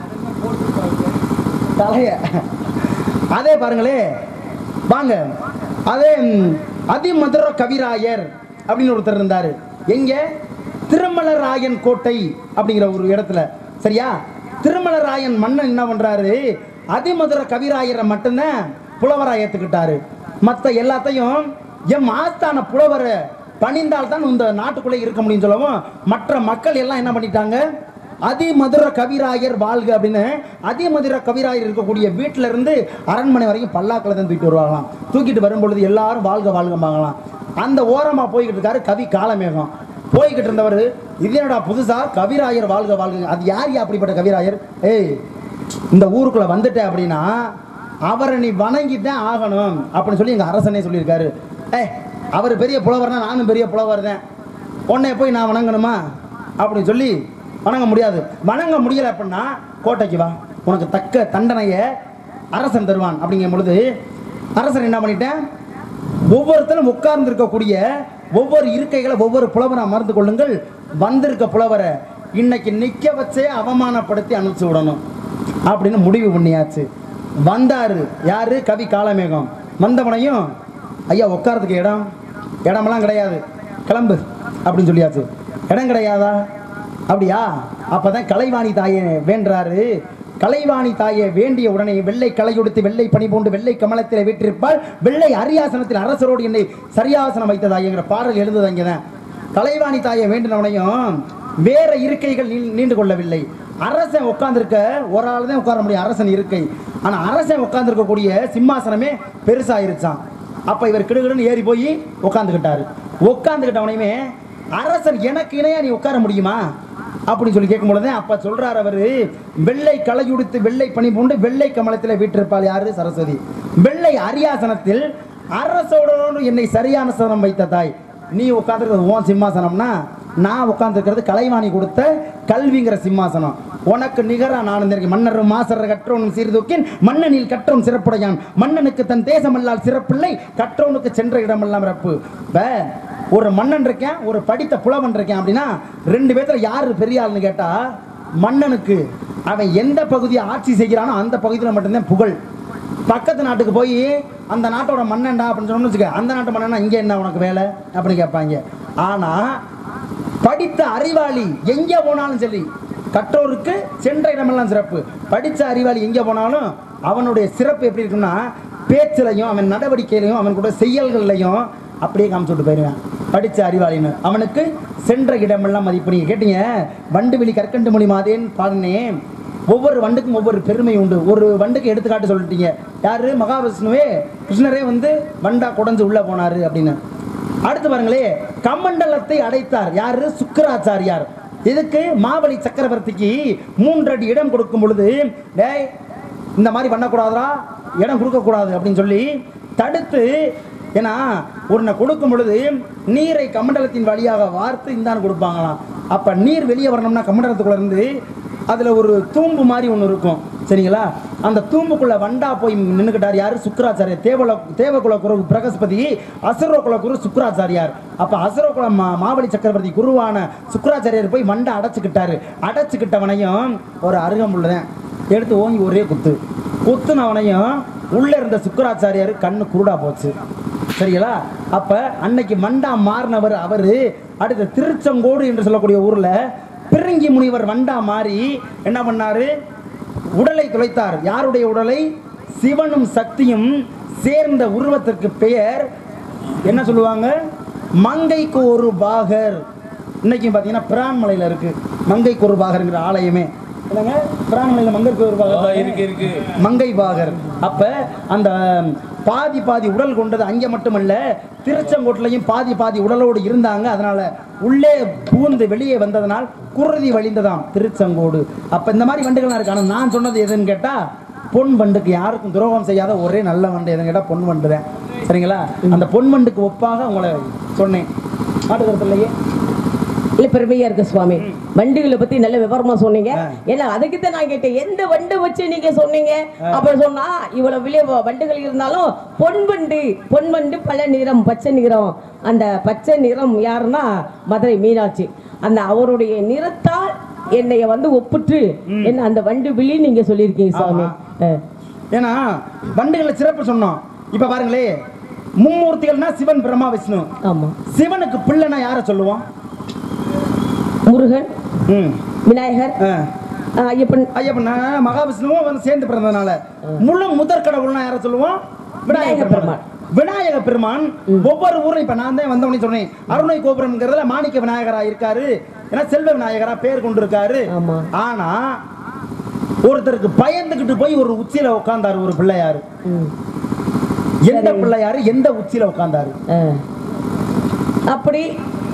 தலைய அதே பாருங்களே வாங்க அதே ம், அதிமதுர கவிராயர் அப்படின்னு ஒருத்தர் இருந்தாரு எங்க திருமலராயன் கோட்டை அப்படிங்கிற ஒரு இடத்துல சரியா திருமலராயன் மன்னன் என்ன பண்றாரு அதிமதுர கவிராயரை மட்டும்தான் புலவரா ஏத்துக்கிட்டாரு மற்ற எல்லாத்தையும் எம் ஆஸ்தான புலவரை பணிந்தால் தான் இந்த நாட்டுக்குள்ளே இருக்க முடியும் சொல்லவும் மற்ற மக்கள் எல்லாம் என்ன பண்ணிட்டாங்க அதிமதுர கவிராயர் வாழ்க அப்படின்னு அதிமதுர கவிராயர் இருக்கக்கூடிய வீட்டில இருந்து அரண்மனை வரைக்கும் பல்லாக்கில் தான் தூக்கிட்டு வருவாங்களாம் தூக்கிட்டு வரும்பொழுது எல்லாரும் வாழ்க வாழ்கம்பாங்களாம் அந்த ஓரமா போய்கிட்டு இருக்காரு கவி காலமேகம் போய்கிட்டு இருந்தவர் இது என்னடா புதுசா கவிராயர் வாழ்க வாழ்க அது யார் யா அப்படிப்பட்ட கவிராயர் ஏய் இந்த ஊருக்குள்ள வந்துட்ட அப்படின்னா அவரை நீ வணங்கித்தான் ஆகணும் அப்படின்னு சொல்லி எங்க அரசனே சொல்லியிருக்காரு ஏய் அவர் பெரிய புலவர்னா நானும் பெரிய புலவர் தான் உன்னை போய் நான் வணங்கணுமா அப்படின்னு சொல்லி வணங்க முடியாது வணங்க முடியல அப்படின்னா கோட்டைக்கு வா உனக்கு தக்க தண்டனையை அரசன் தருவான் அப்படிங்கும் பொழுது அரசன் என்ன பண்ணிட்டேன் ஒவ்வொருத்தரும் உட்கார்ந்து இருக்கக்கூடிய ஒவ்வொரு இருக்கைகளை ஒவ்வொரு புலவரை அமர்ந்து கொள்ளுங்கள் வந்திருக்க புலவரை இன்னைக்கு நிக்க வச்சே அவமானப்படுத்தி அனுப்பிச்சு விடணும் அப்படின்னு முடிவு பண்ணியாச்சு வந்தாரு யாரு கவி காலமேகம் வந்தவனையும் ஐயா உட்கார்றதுக்கு இடம் இடமெல்லாம் கிடையாது கிளம்பு அப்படின்னு சொல்லியாச்சு இடம் கிடையாதா அப்படியா அப்பதான் கலைவாணி தாயை வேண்டுறாரு கலைவாணி தாயை வேண்டிய உடனே வெள்ளை கலையுடுத்து வெள்ளை பனி பூண்டு வெள்ளை கமலத்தில் வீற்றிருப்பால் வெள்ளை அரியாசனத்தில் அரசரோடு என்னை சரியாசனம் வைத்ததாயங்கிற பாடல் எழுதுது அங்கதான் கலைவாணி தாயை வேண்டினவனையும் வேற இருக்கைகள் நீ- நீண்டு கொள்ளவில்லை அரசன் உட்கார்ந்திருக்க ஒரு ஆள் தான் உட்கார முடியும் அரசன் இருக்கை ஆனா அரசன் உட்கார்ந்திருக்கக்கூடிய சிம்மாசனமே பெருசாயிருச்சான் அப்ப இவர் கிடுகிடுன்னு ஏறி போய் உட்காந்துக்கிட்டாரு உட்காந்துக்கிட்டவனையுமே அரசன் எனக்கு இணையா நீ உட்கார முடியுமா அப்படின்னு சொல்லி கேட்கும் பொழுது அப்ப சொல்றாரு அவரு வெள்ளை கலையுடுத்து வெள்ளை பனி பூண்டு வெள்ளை கமலத்தில் வீற்றிருப்பாள் யாரு சரஸ்வதி வெள்ளை அரியாசனத்தில் அரசோடு என்னை சரியான சனம் வைத்த தாய் நீ உட்காந்துருக்கிறது உன் சிம்மாசனம்னா நான் உட்காந்துருக்கிறது கலைவாணி கொடுத்த கல்விங்கிற சிம்மாசனம் உனக்கு நிகரா நான் இருக்கேன் மன்னர் மாசர் கற்றவன் சீர்தூக்கின் மன்னனில் கற்றவன் சிறப்புடையான் மன்னனுக்கு தன் தேசமல்லால் சிறப்பில்லை கற்றவனுக்கு சென்ற இடமெல்லாம் ரப்பு இப்ப ஒரு மன்னன் இருக்கேன் ஒரு படித்த புலவன் இருக்கேன் அப்படின்னா ரெண்டு பேத்துல யாரு பெரிய ஆளுன்னு கேட்டா மன்னனுக்கு அவன் எந்த பகுதியை ஆட்சி செய்கிறானோ அந்த பகுதியில் மட்டும்தான் புகழ் பக்கத்து நாட்டுக்கு போய் அந்த நாட்டோட மன்னன்டா அப்படின்னு சொன்னோம்னு வச்சுக்க அந்த நாட்டு மன்னனா இங்கே என்ன உனக்கு வேலை அப்படின்னு கேட்பாங்க ஆனா படித்த அறிவாளி எங்கே போனாலும் சரி கற்றோருக்கு சென்ற இடமெல்லாம் சிறப்பு படித்த அறிவாளி எங்கே போனாலும் அவனுடைய சிறப்பு எப்படி இருக்குன்னா பேச்சிலையும் அவன் நடவடிக்கையிலையும் அவன் கூட செயல்கள்லையும் அப்படியே காமிச்சு விட்டு போயிடுவேன் படித்த அறிவாளின்னு அவனுக்கு சென்ற இடமெல்லாம் மதிப்பு நீங்கள் கேட்டீங்க வண்டுவெளி கற்கண்டு மொழி மாதேன்னு பாடினேன் ஒவ்வொரு வண்டுக்கும் ஒவ்வொரு பெருமை உண்டு ஒரு வண்டுக்கு எடுத்துக்காட்டு சொல்லிட்டீங்க யாரு மகாவிஷ்ணுவே கிருஷ்ணரே வந்து வண்டா குடஞ்சு உள்ள போனாரு அப்படின்னு அடுத்து பாருங்களே கமண்டலத்தை அடைத்தார் யாரு சுக்கராச்சாரியார் இதுக்கு மாவலி சக்கரவர்த்திக்கு மூன்றடி இடம் கொடுக்கும் பொழுது டேய் இந்த மாதிரி பண்ணக்கூடாதுடா இடம் கொடுக்கக்கூடாது அப்படின்னு சொல்லி தடுத்து ஏன்னா ஒன்றை கொடுக்கும் பொழுது நீரை கமண்டலத்தின் வழியாக வார்த்து இந்தான்னு கொடுப்பாங்களாம் அப்ப நீர் வெளியே வரணும்னா கமண்டலத்துக்குள்ள இருந்து அதுல ஒரு தூம்பு மாதிரி ஒன்று இருக்கும் சரிங்களா அந்த தூம்புக்குள்ள வண்டா போய் நின்றுக்கிட்டார் யாரு சுக்கராச்சாரியார் தேவல தேவகுல குரு பிரகஸ்பதி அசுரகுல குரு சுக்கராச்சாரியார் அப்ப அசுரகுல மா மாவலி சக்கரவர்த்தி குருவான சுக்கராச்சாரியார் போய் வண்டை அடைச்சுக்கிட்டாரு அடைச்சுக்கிட்டவனையும் ஒரு அருகம்புள்ளதான் எடுத்து ஓங்கி ஒரே குத்து குத்துனவனையும் உள்ள இருந்த சுக்கராச்சாரியார் கண்ணு குருடா போச்சு சரிங்களா அப்ப அன்னைக்கு மண்டா மாறினவர் அவரு அடுத்த திருச்செங்கோடு என்று சொல்லக்கூடிய ஊர்ல பிரிங்கி முனிவர் வண்டா மாறி என்ன பண்ணாரு உடலை துளைத்தார் யாருடைய உடலை சிவனும் சக்தியும் சேர்ந்த உருவத்திற்கு பெயர் என்ன சொல்லுவாங்க மங்கைக்கு ஒரு பாகர் இன்னைக்கு பார்த்தீங்கன்னா பிரான்மலையில் இருக்கு மங்கைக்கு ஒரு பாகர்ங்கிற ஆலயமே என்னங்க பிரான்மலையில் மங்கைக்கு ஒரு பாகர் இருக்கு இருக்கு மங்கை பாகர் அப்ப அந்த பாதி பாதி உடல் கொண்டது அங்கே மட்டுமல்ல திருச்செங்கோட்டிலையும் பாதி பாதி உடலோடு இருந்தாங்க அதனால உள்ளே பூந்து வெளியே வந்ததனால் குருதி வழிந்ததாம் திருச்செங்கோடு அப்ப இந்த மாதிரி வண்டுகள்லாம் இருக்கு ஆனா நான் சொன்னது எதுன்னு கேட்டா பொன் வண்டுக்கு யாருக்கும் துரோகம் செய்யாத ஒரே நல்ல வண்டு எதுன்னு கேட்டா பொன் வண்டு தான் சரிங்களா அந்த பொன் வண்டுக்கு ஒப்பாக உங்களை சொன்னேன் மாட்டுக்கருத்துலையே இல்ல பெருமையா இருக்கு சுவாமி வண்டுகளை பத்தி நல்ல விவரமா சொன்னீங்க ஏன்னா அதுக்கு தான் நான் கேட்டேன் எந்த வண்டு வச்சு நீங்க சொன்னீங்க அப்ப சொன்னா இவ்வளவு விலை வண்டுகள் இருந்தாலும் பொன் வண்டு பொன் வண்டு பல நிறம் பச்சை நிறம் அந்த பச்சை நிறம் யாருன்னா மதுரை மீனாட்சி அந்த அவருடைய நிறத்தால் என்னைய வந்து ஒப்புட்டு என்ன அந்த வண்டு விழி நீங்க சொல்லியிருக்கீங்க சுவாமி அஹ். ஏன்னா வண்டுகளை சிறப்பு சொன்னோம் இப்ப பாருங்களே மும்மூர்த்திகள்னா சிவன் பிரம்மா விஷ்ணு ஆமா சிவனுக்கு பிள்ளைனா யாரை சொல்லுவோம் முருகன் ம் விநாயகர் ஆ. அஹ், ஐயப்பன் ஐயப்பன் நான் மகாவிஷ்ணுவும் வந்து சேர்ந்து பிறந்ததுனால முழு முதற் கடவுள்னா யாரை சொல்லுவோம் விநாயக விநாயக பெருமான் விநாயக பெருமான் ஒவ்வொரு ஊரும் இப்ப நான் தான் வந்தவனே சொன்னேன் அருணை கோபுரம்ங்கிறதுல மாணிக்க விநாயகரா இருக்காரு ஏன்னா செல்வ விநாயகரா பேர் கொண்டு இருக்காரு ஆமா. ஆனா ஒருத்தருக்கு பயந்துகிட்டு போய் ஒரு உச்சியில உட்கார்ந்தாரு ஒரு பிள்ளையாரு ம். எந்த பிள்ளையாரு எந்த உச்சியில உட்கார்ந்தாரு அஹ். அப்படி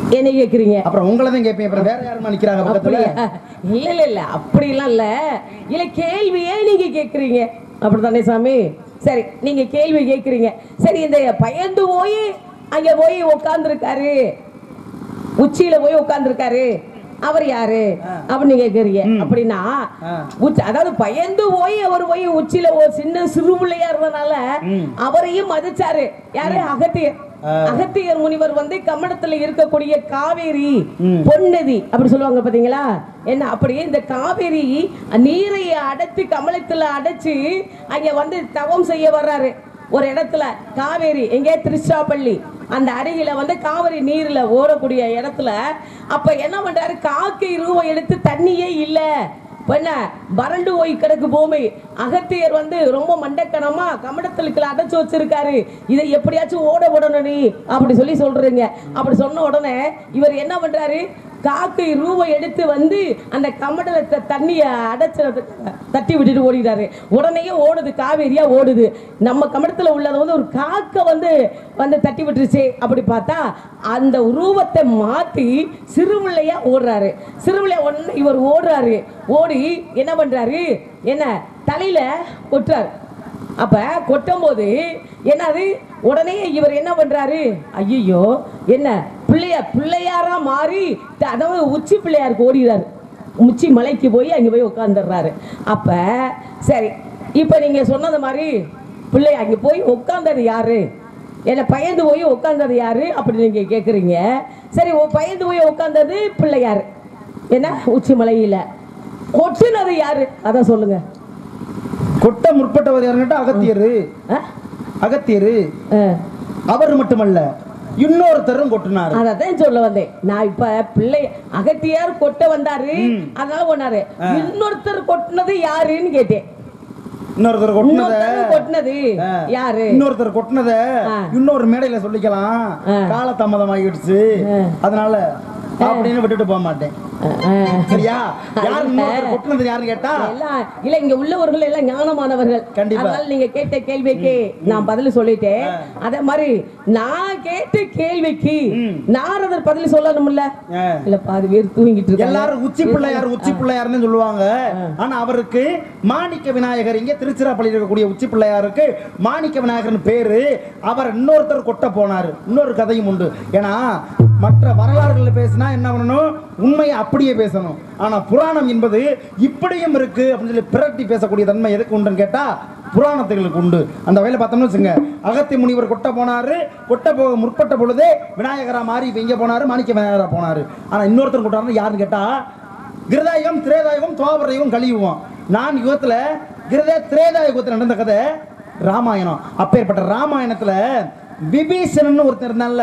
என்ன கேக்குறீங்க அப்புறம் உங்களை தான் கேட்பேன் அப்புறம் வேற யாருமா நிக்கிறாங்க பக்கத்துல அப்படியா இல்ல இல்ல இல்ல அப்படிலாம் இல்ல இல்ல கேள்வியே நீங்க கேக்குறீங்க அப்படித்தானே சாமி சரி நீங்க கேள்வி கேக்குறீங்க சரி இந்த பயந்து போய் அங்க போய் உட்கார்ந்துருக்காரு உச்சியில போய் உட்கார்ந்துருக்காரு அவர் யாரு அப்படின்னு கேக்குறீங்க அப்படின்னா உச்சி- அதாவது பயந்து போய் அவர் போய் உச்சியில ஒரு சின்ன சிறு பிள்ளையா இருந்தனால அவரையும் மதிச்சாரு யாரு அகத்தியர் அகத்தியர் முனிவர் வந்து கமடத்துல இருக்கக்கூடிய காவேரி பொன்னதி அப்படி சொல்லுவாங்க பாத்தீங்களா என்ன அப்படியே இந்த காவேரி நீரை அடைச்சு கமலத்துல அடைச்சு அங்க வந்து தவம் செய்ய வர்றாரு ஒரு இடத்துல காவேரி எங்கே திருச்சிராப்பள்ளி அந்த அருகில வந்து காவிரி நீர்ல ஓடக்கூடிய இடத்துல அப்ப என்ன பண்றாரு காக்கை ரூபம் எடுத்து தண்ணியே இல்ல இப்ப என்ன வறண்டு போய் கிடக்கு பூமி அகத்தியர் வந்து ரொம்ப மண்டக்கணமா கமடத்திலுக்குள்ள அடைச்சு வச்சிருக்காரு இதை எப்படியாச்சும் ஓட விடணும் நீ அப்படி சொல்லி சொல்றீங்க அப்படி சொன்ன உடனே இவர் என்ன பண்றாரு காக்கை ரூபை எடுத்து வந்து அந்த கமடலத்தை தண்ணிய அடைச்சு தட்டி விட்டுட்டு ஓடிட்டாரு உடனேயே ஓடுது காவேரியா ஓடுது நம்ம கமடத்துல உள்ளது வந்து ஒரு காக்க வந்து வந்து தட்டி விட்டுருச்சு அப்படி பார்த்தா அந்த உருவத்தை மாத்தி சிறுவிள்ளையா ஓடுறாரு சிறுவிள்ளையா ஒன்னு இவர் ஓடுறாரு ஓடி என்ன பண்றாரு என்ன தலையில கொட்டுறாரு அப்ப கொட்டும் போது என்னது உடனே இவர் என்ன பண்றாரு ஐயோ என்ன பிள்ளையா பிள்ளையாரா மாறி த- அதாவது உச்சி பிள்ளையாருக்கு ஓடிறாரு உச்சி மலைக்கு போய் அங்க போய் உட்காந்துடுறாரு அப்ப சரி இப்ப நீங்க சொன்னது மாதிரி பிள்ளை அங்க போய் உட்கார்ந்தது யாரு என்ன பயந்து போய் உட்கார்ந்தது யாரு அப்படி நீங்க கேக்குறீங்க சரி ஓ பயந்து போய் உட்கார்ந்தது பிள்ளையாரு என்ன உச்சி மலையில கொட்டுனது யாரு அதான் சொல்லுங்க கொட்ட முற்பட்டவர் யாருங்கிட்ட அகத்தியரு ஆ? அகத்தியரு ஆ. அவர் மட்டுமல்ல இன்னொருத்தரும் கொட்டினாரு அததான் சொல்ல வந்தேன் நான் இப்ப பிள்ளை அகத்தியார் கொட்ட வந்தாரு அதனால கொண்டாரு இன்னொருத்தர் கொட்டினது யாருன்னு கேட்டேன் இன்னொருத்தர் கொட்டினத இன்னொருத்தர் கொட்டினது ஆ. யாரு இன்னொருத்தர் கொட்டினத ஆ. இன்னொரு மேடையில சொல்லிக்கலாம் ஆ. காலதாமதம் ஆகிடுச்சு ஆ. அதனால அப்படின்னு விட்டுட்டு போக மாட்டேன் ஆ, ஆ. சரியா யார் இன்னொருத்தர் கொட்டினது யாருன்னு கேட்டா எல்லாம் இல்ல இங்க உள்ளவர்கள் எல்லாம் ஞானமானவர்கள் கண்டிப்பா. அதனால நீங்க கேட்ட கேள்விக்கு நான் பதில் சொல்லிட்டேன் அதே மாதிரி நான் கேட்ட கேள்விக்கு நாரதர் பதில் சொல்லணும்ல ஆ. இல்ல பாதி பேர் தூங்கிட்டு இருக்காங்க எல்லாரும் உச்சி பிள்ளையார் உச்சி பிள்ளையார்னு சொல்லுவாங்க ஆனா அவருக்கு மாணிக்க விநாயகர் இங்க திருச்சிராப்பள்ளி இருக்கக்கூடிய உச்சி பிள்ளையாருக்கு மாணிக்க விநாயகர்னு பேரு அவர் இன்னொருத்தர் கொட்ட போனாரு இன்னொரு கதையும் உண்டு ஏன்னா மற்ற வரலாறுகளை பேசினா என்ன பண்ணணும் உண்மையை அப்படியே பேசணும் ஆனா புராணம் என்பது இப்படியும் இருக்கு அப்படின்னு சொல்லி பிரட்டி பேசக்கூடிய தன்மை எதுக்கு உண்டுன்னு கேட்டா புராணத்துகளுக்கு உண்டு அந்த வகையில பார்த்தோம்னு வச்சுங்க அகத்தி முனிவர் கொட்ட போனாரு கொட்ட போக முற்பட்ட பொழுதே விநாயகரா மாறி இப்ப இங்க போனாரு மாணிக்க விநாயகரா போனாரு ஆனா இன்னொருத்தர் கொட்டாருன்னு யாருன்னு கேட்டா கிருதாயுகம் திரேதாயுகம் துவாபரயுகம் கலியுகம் நான் யுகத்துல கிருத திரேதா யுகத்துல நடந்த கதை ராமாயணம் அப்பேற்பட்ட ராமாயணத்துல விபீஷணன் ஒருத்தர் இருந்தான்ல